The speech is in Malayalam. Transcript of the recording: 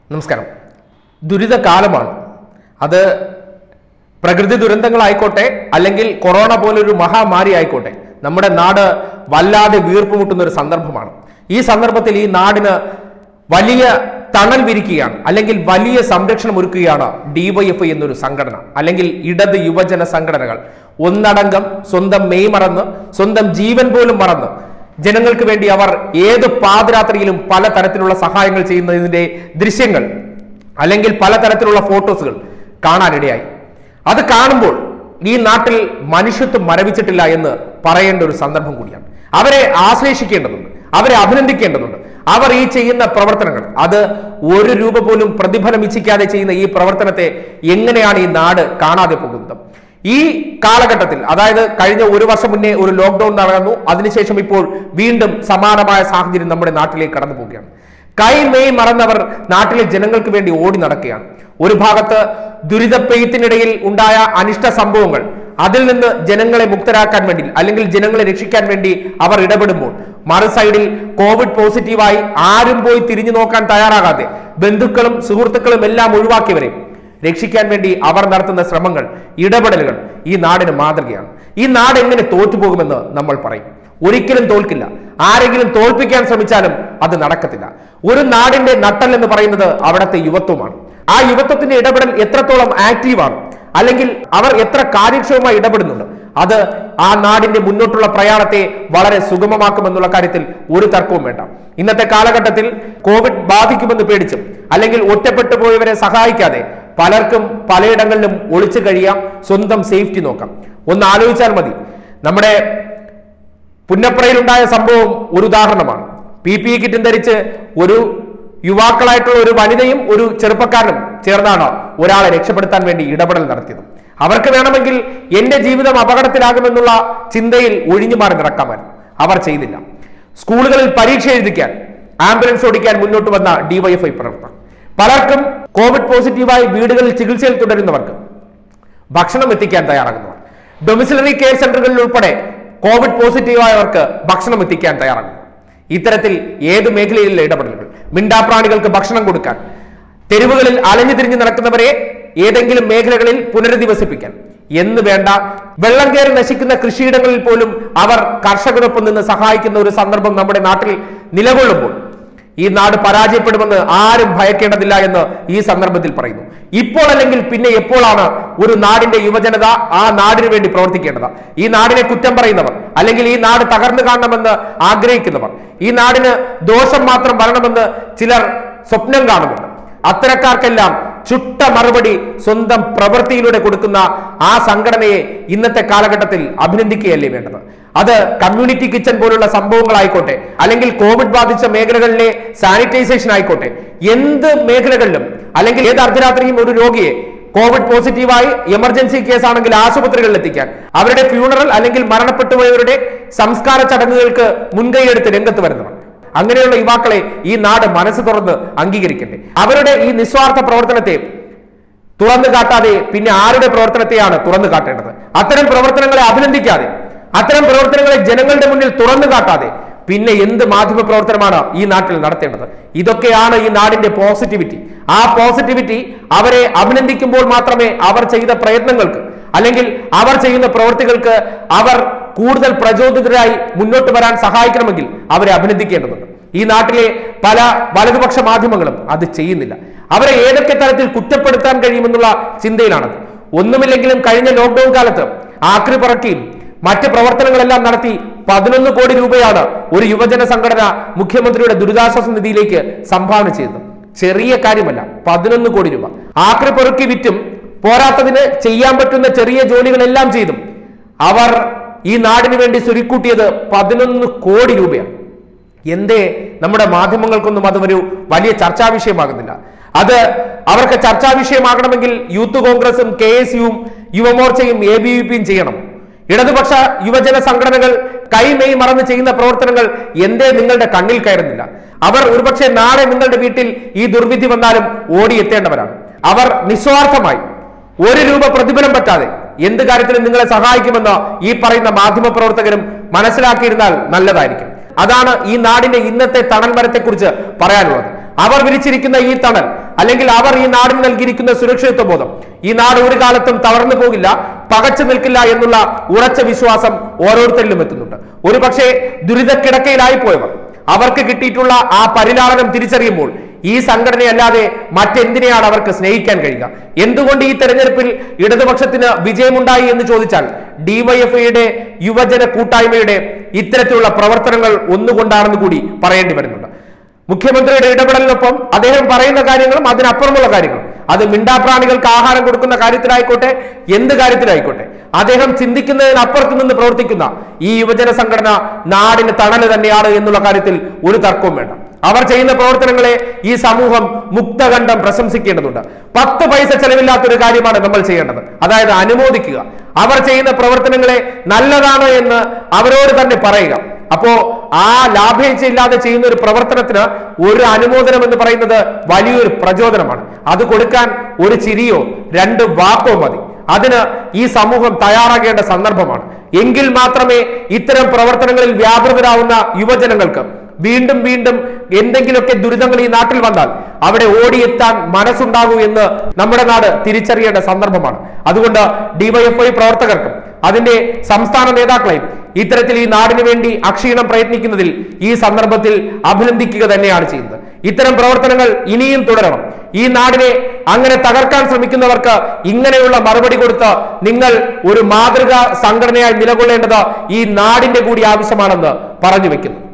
നമസ്കാരം ദുരിതകാലമാണ് അത് പ്രകൃതി ദുരന്തങ്ങളായിക്കോട്ടെ അല്ലെങ്കിൽ കൊറോണ പോലൊരു മഹാമാരി ആയിക്കോട്ടെ നമ്മുടെ നാട് വല്ലാതെ വീർപ്പുമുട്ടുന്ന ഒരു സന്ദർഭമാണ് ഈ സന്ദർഭത്തിൽ ഈ നാടിന് വലിയ തണൽ വിരിക്കുകയാണ് അല്ലെങ്കിൽ വലിയ സംരക്ഷണം ഒരുക്കുകയാണ് ഡിവൈഎഫ്ഐ എന്നൊരു സംഘടന അല്ലെങ്കിൽ ഇടത് യുവജന സംഘടനകൾ ഒന്നടങ്കം സ്വന്തം മെയ് മറന്ന് സ്വന്തം ജീവൻ പോലും മറന്ന് ജനങ്ങൾക്ക് വേണ്ടി അവർ ഏത് പാതിരാത്രിയിലും പല തരത്തിലുള്ള സഹായങ്ങൾ ചെയ്യുന്നതിന്റെ ദൃശ്യങ്ങൾ അല്ലെങ്കിൽ പലതരത്തിലുള്ള ഫോട്ടോസുകൾ കാണാനിടയായി അത് കാണുമ്പോൾ ഈ നാട്ടിൽ മനുഷ്യത്വം മരവിച്ചിട്ടില്ല എന്ന് പറയേണ്ട ഒരു സന്ദർഭം കൂടിയാണ് അവരെ ആശ്ലേഷിക്കേണ്ടതുണ്ട് അവരെ അഭിനന്ദിക്കേണ്ടതുണ്ട് അവർ ഈ ചെയ്യുന്ന പ്രവർത്തനങ്ങൾ അത് ഒരു രൂപ പോലും പ്രതിഫലം ഇച്ഛിക്കാതെ ചെയ്യുന്ന ഈ പ്രവർത്തനത്തെ എങ്ങനെയാണ് ഈ നാട് കാണാതെ പോകുന്നത് ഈ കാലഘട്ടത്തിൽ അതായത് കഴിഞ്ഞ ഒരു വർഷം മുന്നേ ഒരു ലോക്ക്ഡൌൺ നടന്നു അതിനുശേഷം ഇപ്പോൾ വീണ്ടും സമാനമായ സാഹചര്യം നമ്മുടെ നാട്ടിലേക്ക് കടന്നു പോവുകയാണ് കൈ മെയ് മറന്നവർ നാട്ടിലെ ജനങ്ങൾക്ക് വേണ്ടി ഓടി നടക്കുകയാണ് ഒരു ഭാഗത്ത് ദുരിതപ്പെയ്ത്തിനിടയിൽ ഉണ്ടായ അനിഷ്ട സംഭവങ്ങൾ അതിൽ നിന്ന് ജനങ്ങളെ മുക്തരാക്കാൻ വേണ്ടി അല്ലെങ്കിൽ ജനങ്ങളെ രക്ഷിക്കാൻ വേണ്ടി അവർ ഇടപെടുമ്പോൾ മറു സൈഡിൽ കോവിഡ് പോസിറ്റീവായി ആരും പോയി തിരിഞ്ഞു നോക്കാൻ തയ്യാറാകാതെ ബന്ധുക്കളും സുഹൃത്തുക്കളും എല്ലാം ഒഴിവാക്കിയവരെ രക്ഷിക്കാൻ വേണ്ടി അവർ നടത്തുന്ന ശ്രമങ്ങൾ ഇടപെടലുകൾ ഈ നാടിന് മാതൃകയാണ് ഈ നാട് എങ്ങനെ തോറ്റുപോകുമെന്ന് നമ്മൾ പറയും ഒരിക്കലും തോൽക്കില്ല ആരെങ്കിലും തോൽപ്പിക്കാൻ ശ്രമിച്ചാലും അത് നടക്കത്തില്ല ഒരു നാടിന്റെ നട്ടൽ എന്ന് പറയുന്നത് അവിടുത്തെ യുവത്വമാണ് ആ യുവത്വത്തിന്റെ ഇടപെടൽ എത്രത്തോളം ആക്റ്റീവാണ് അല്ലെങ്കിൽ അവർ എത്ര കാര്യക്ഷമമായി ഇടപെടുന്നുണ്ട് അത് ആ നാടിന്റെ മുന്നോട്ടുള്ള പ്രയാണത്തെ വളരെ സുഗമമാക്കുമെന്നുള്ള കാര്യത്തിൽ ഒരു തർക്കവും വേണ്ട ഇന്നത്തെ കാലഘട്ടത്തിൽ കോവിഡ് ബാധിക്കുമെന്ന് പേടിച്ചും അല്ലെങ്കിൽ ഒറ്റപ്പെട്ടു പോയവരെ സഹായിക്കാതെ പലർക്കും പലയിടങ്ങളിലും ഒളിച്ചു കഴിയാം സ്വന്തം സേഫ്റ്റി നോക്കാം ഒന്ന് ആലോചിച്ചാൽ മതി നമ്മുടെ പുന്നപ്രയിലുണ്ടായ സംഭവം ഒരു ഉദാഹരണമാണ് പി പി കിറ്റും ധരിച്ച് ഒരു യുവാക്കളായിട്ടുള്ള ഒരു വനിതയും ഒരു ചെറുപ്പക്കാരനും ചേർന്നാണ് ഒരാളെ രക്ഷപ്പെടുത്താൻ വേണ്ടി ഇടപെടൽ നടത്തിയത് അവർക്ക് വേണമെങ്കിൽ എന്റെ ജീവിതം അപകടത്തിലാകുമെന്നുള്ള ചിന്തയിൽ ഒഴിഞ്ഞു മാറി നടക്കാമായിരുന്നു അവർ ചെയ്തില്ല സ്കൂളുകളിൽ പരീക്ഷ എഴുതിക്കാൻ ആംബുലൻസ് ഓടിക്കാൻ മുന്നോട്ട് വന്ന ഡിവൈഎഫ്ഐ പ്രവർത്തകർ പലർക്കും കോവിഡ് പോസിറ്റീവായി വീടുകളിൽ ചികിത്സയിൽ തുടരുന്നവർക്ക് ഭക്ഷണം എത്തിക്കാൻ തയ്യാറാകുന്നവർ ഡൊമിസിലറി കെയർ സെന്ററുകളിൽ ഉൾപ്പെടെ കോവിഡ് പോസിറ്റീവായവർക്ക് ഭക്ഷണം എത്തിക്കാൻ തയ്യാറാകുന്നു ഇത്തരത്തിൽ ഏത് മേഖലയിലുള്ള ഇടപെടലുകൾ മിണ്ടാപ്രാണികൾക്ക് ഭക്ഷണം കൊടുക്കാൻ തെരുവുകളിൽ അലഞ്ഞു തിരിഞ്ഞു നടക്കുന്നവരെ ഏതെങ്കിലും മേഖലകളിൽ പുനരധിവസിപ്പിക്കാൻ എന്ന് വേണ്ട വെള്ളം കയറി നശിക്കുന്ന കൃഷിയിടങ്ങളിൽ പോലും അവർ കർഷകരൊപ്പം നിന്ന് സഹായിക്കുന്ന ഒരു സന്ദർഭം നമ്മുടെ നാട്ടിൽ നിലകൊള്ളുമ്പോൾ ഈ നാട് പരാജയപ്പെടുമെന്ന് ആരും ഭയക്കേണ്ടതില്ല എന്ന് ഈ സന്ദർഭത്തിൽ പറയുന്നു ഇപ്പോൾ അല്ലെങ്കിൽ പിന്നെ എപ്പോഴാണ് ഒരു നാടിന്റെ യുവജനത ആ നാടിന് വേണ്ടി പ്രവർത്തിക്കേണ്ടത് ഈ നാടിനെ കുറ്റം പറയുന്നവർ അല്ലെങ്കിൽ ഈ നാട് തകർന്നു കാണണമെന്ന് ആഗ്രഹിക്കുന്നവർ ഈ നാടിന് ദോഷം മാത്രം വരണമെന്ന് ചിലർ സ്വപ്നം കാണുന്നുണ്ട് അത്തരക്കാർക്കെല്ലാം ചുട്ട മറുപടി സ്വന്തം പ്രവൃത്തിയിലൂടെ കൊടുക്കുന്ന ആ സംഘടനയെ ഇന്നത്തെ കാലഘട്ടത്തിൽ അഭിനന്ദിക്കുകയല്ലേ വേണ്ടത് അത് കമ്മ്യൂണിറ്റി കിച്ചൺ പോലുള്ള സംഭവങ്ങളായിക്കോട്ടെ അല്ലെങ്കിൽ കോവിഡ് ബാധിച്ച മേഖലകളിലെ സാനിറ്റൈസേഷൻ ആയിക്കോട്ടെ എന്ത് മേഖലകളിലും അല്ലെങ്കിൽ ഏത് അർദ്ധരാത്രിയും ഒരു രോഗിയെ കോവിഡ് പോസിറ്റീവായി എമർജൻസി കേസ് ആണെങ്കിൽ ആശുപത്രികളിൽ എത്തിക്കാൻ അവരുടെ ഫ്യൂണറൽ അല്ലെങ്കിൽ മരണപ്പെട്ടുപോയവരുടെ സംസ്കാര ചടങ്ങുകൾക്ക് മുൻകൈയെടുത്ത് രംഗത്ത് വരുന്നവർ അങ്ങനെയുള്ള യുവാക്കളെ ഈ നാട് മനസ്സ് തുറന്ന് അംഗീകരിക്കട്ടെ അവരുടെ ഈ നിസ്വാർത്ഥ പ്രവർത്തനത്തെ തുറന്നു കാട്ടാതെ പിന്നെ ആരുടെ പ്രവർത്തനത്തെയാണ് തുറന്നു കാട്ടേണ്ടത് അത്തരം പ്രവർത്തനങ്ങളെ അഭിനന്ദിക്കാതെ അത്തരം പ്രവർത്തനങ്ങളെ ജനങ്ങളുടെ മുന്നിൽ തുറന്നു കാട്ടാതെ പിന്നെ എന്ത് മാധ്യമ പ്രവർത്തനമാണ് ഈ നാട്ടിൽ നടത്തേണ്ടത് ഇതൊക്കെയാണ് ഈ നാടിന്റെ പോസിറ്റിവിറ്റി ആ പോസിറ്റിവിറ്റി അവരെ അഭിനന്ദിക്കുമ്പോൾ മാത്രമേ അവർ ചെയ്ത പ്രയത്നങ്ങൾക്ക് അല്ലെങ്കിൽ അവർ ചെയ്യുന്ന പ്രവൃത്തികൾക്ക് അവർ കൂടുതൽ പ്രചോദിതരായി മുന്നോട്ട് വരാൻ സഹായിക്കണമെങ്കിൽ അവരെ അഭിനന്ദിക്കേണ്ടതുണ്ട് ഈ നാട്ടിലെ പല വലതുപക്ഷ മാധ്യമങ്ങളും അത് ചെയ്യുന്നില്ല അവരെ ഏതൊക്കെ തരത്തിൽ കുറ്റപ്പെടുത്താൻ കഴിയുമെന്നുള്ള ചിന്തയിലാണത് ഒന്നുമില്ലെങ്കിലും കഴിഞ്ഞ ലോക്ക്ഡൌൺ കാലത്ത് ആക്രി പറക്കിയും മറ്റ് പ്രവർത്തനങ്ങളെല്ലാം നടത്തി പതിനൊന്ന് കോടി രൂപയാണ് ഒരു യുവജന സംഘടന മുഖ്യമന്ത്രിയുടെ ദുരിതാശ്വാസ നിധിയിലേക്ക് സംഭാവന ചെയ്തത് ചെറിയ കാര്യമല്ല പതിനൊന്ന് കോടി രൂപ ആക്രി പെറുക്കി വിറ്റും പോരാത്തതിന് ചെയ്യാൻ പറ്റുന്ന ചെറിയ ജോലികളെല്ലാം ചെയ്തും അവർ ഈ നാടിന് വേണ്ടി സ്വരുക്കൂട്ടിയത് പതിനൊന്ന് കോടി രൂപയാണ് എന്തേ നമ്മുടെ മാധ്യമങ്ങൾക്കൊന്നും അത് ഒരു വലിയ ചർച്ചാ വിഷയമാകുന്നില്ല അത് അവർക്ക് ചർച്ചാ വിഷയമാകണമെങ്കിൽ യൂത്ത് കോൺഗ്രസും കെ എസ് യുവും യുവമോർച്ചയും എ ബി വി പിയും ചെയ്യണം ഇടതുപക്ഷ യുവജന സംഘടനകൾ കൈമെയ് മറന്ന് ചെയ്യുന്ന പ്രവർത്തനങ്ങൾ എന്തേ നിങ്ങളുടെ കണ്ണിൽ കയറുന്നില്ല അവർ ഒരുപക്ഷെ നാളെ നിങ്ങളുടെ വീട്ടിൽ ഈ ദുർവിധി വന്നാലും ഓടിയെത്തേണ്ടവരാണ് അവർ നിസ്വാർത്ഥമായി ഒരു രൂപ പ്രതിഫലം പറ്റാതെ എന്ത് കാര്യത്തിലും നിങ്ങളെ സഹായിക്കുമെന്ന് ഈ പറയുന്ന മാധ്യമ പ്രവർത്തകരും മനസ്സിലാക്കിയിരുന്നാൽ നല്ലതായിരിക്കും അതാണ് ഈ നാടിന്റെ ഇന്നത്തെ തണൽ മരത്തെക്കുറിച്ച് പറയാനുള്ളത് അവർ വിരിച്ചിരിക്കുന്ന ഈ തണൽ അല്ലെങ്കിൽ അവർ ഈ നാടിന് നൽകിയിരിക്കുന്ന സുരക്ഷിതത്വ ബോധം ഈ നാട് ഒരു കാലത്തും തളർന്നു പോകില്ല പകച്ചു നിൽക്കില്ല എന്നുള്ള ഉറച്ച വിശ്വാസം ഓരോരുത്തരിലും എത്തുന്നുണ്ട് ഒരു പക്ഷേ ദുരിതക്കിടക്കയിലായി പോയവർ അവർക്ക് കിട്ടിയിട്ടുള്ള ആ പരിലാളനം തിരിച്ചറിയുമ്പോൾ ഈ സംഘടനയല്ലാതെ മറ്റെന്തിനെയാണ് അവർക്ക് സ്നേഹിക്കാൻ കഴിയുക എന്തുകൊണ്ട് ഈ തെരഞ്ഞെടുപ്പിൽ ഇടതുപക്ഷത്തിന് വിജയമുണ്ടായി എന്ന് ചോദിച്ചാൽ ഡിവൈഎഫ്ഐയുടെ യുവജന കൂട്ടായ്മയുടെ ഇത്തരത്തിലുള്ള പ്രവർത്തനങ്ങൾ ഒന്നുകൊണ്ടാണെന്ന് കൂടി പറയേണ്ടി വരുന്നുണ്ട് മുഖ്യമന്ത്രിയുടെ ഇടപെടലിനൊപ്പം അദ്ദേഹം പറയുന്ന കാര്യങ്ങളും അതിനപ്പുറമുള്ള കാര്യങ്ങളും അത് മിണ്ടാപ്രാണികൾക്ക് ആഹാരം കൊടുക്കുന്ന കാര്യത്തിലായിക്കോട്ടെ എന്ത് കാര്യത്തിലായിക്കോട്ടെ അദ്ദേഹം ചിന്തിക്കുന്നതിനപ്പുറത്ത് നിന്ന് പ്രവർത്തിക്കുന്ന ഈ യുവജന സംഘടന നാടിന് തണല് തന്നെയാണ് എന്നുള്ള കാര്യത്തിൽ ഒരു തർക്കവും വേണ്ട അവർ ചെയ്യുന്ന പ്രവർത്തനങ്ങളെ ഈ സമൂഹം മുക്തകണ്ഠം പ്രശംസിക്കേണ്ടതുണ്ട് പത്ത് പൈസ ചെലവില്ലാത്ത ഒരു കാര്യമാണ് നമ്മൾ ചെയ്യേണ്ടത് അതായത് അനുമോദിക്കുക അവർ ചെയ്യുന്ന പ്രവർത്തനങ്ങളെ നല്ലതാണ് എന്ന് അവരോട് തന്നെ പറയുക അപ്പോ ആ ലാഭേച്ഛയില്ലാതെ ചെയ്യുന്ന ഒരു പ്രവർത്തനത്തിന് ഒരു അനുമോദനം എന്ന് പറയുന്നത് വലിയൊരു പ്രചോദനമാണ് അത് കൊടുക്കാൻ ഒരു ചിരിയോ രണ്ട് വാക്കോ മതി അതിന് ഈ സമൂഹം തയ്യാറാകേണ്ട സന്ദർഭമാണ് എങ്കിൽ മാത്രമേ ഇത്തരം പ്രവർത്തനങ്ങളിൽ വ്യാപൃതരാവുന്ന യുവജനങ്ങൾക്ക് വീണ്ടും വീണ്ടും എന്തെങ്കിലുമൊക്കെ ദുരിതങ്ങൾ ഈ നാട്ടിൽ വന്നാൽ അവിടെ ഓടിയെത്താൻ മനസ്സുണ്ടാകൂ എന്ന് നമ്മുടെ നാട് തിരിച്ചറിയേണ്ട സന്ദർഭമാണ് അതുകൊണ്ട് ഡിവൈഎഫ്ഐ പ്രവർത്തകർക്കും അതിന്റെ സംസ്ഥാന നേതാക്കളെയും ഇത്തരത്തിൽ ഈ നാടിനു വേണ്ടി അക്ഷീണം പ്രയത്നിക്കുന്നതിൽ ഈ സന്ദർഭത്തിൽ അഭിനന്ദിക്കുക തന്നെയാണ് ചെയ്യുന്നത് ഇത്തരം പ്രവർത്തനങ്ങൾ ഇനിയും തുടരണം ഈ നാടിനെ അങ്ങനെ തകർക്കാൻ ശ്രമിക്കുന്നവർക്ക് ഇങ്ങനെയുള്ള മറുപടി കൊടുത്ത് നിങ്ങൾ ഒരു മാതൃകാ സംഘടനയായി നിലകൊള്ളേണ്ടത് ഈ നാടിന്റെ കൂടി ആവശ്യമാണെന്ന് പറഞ്ഞു വെക്കുന്നു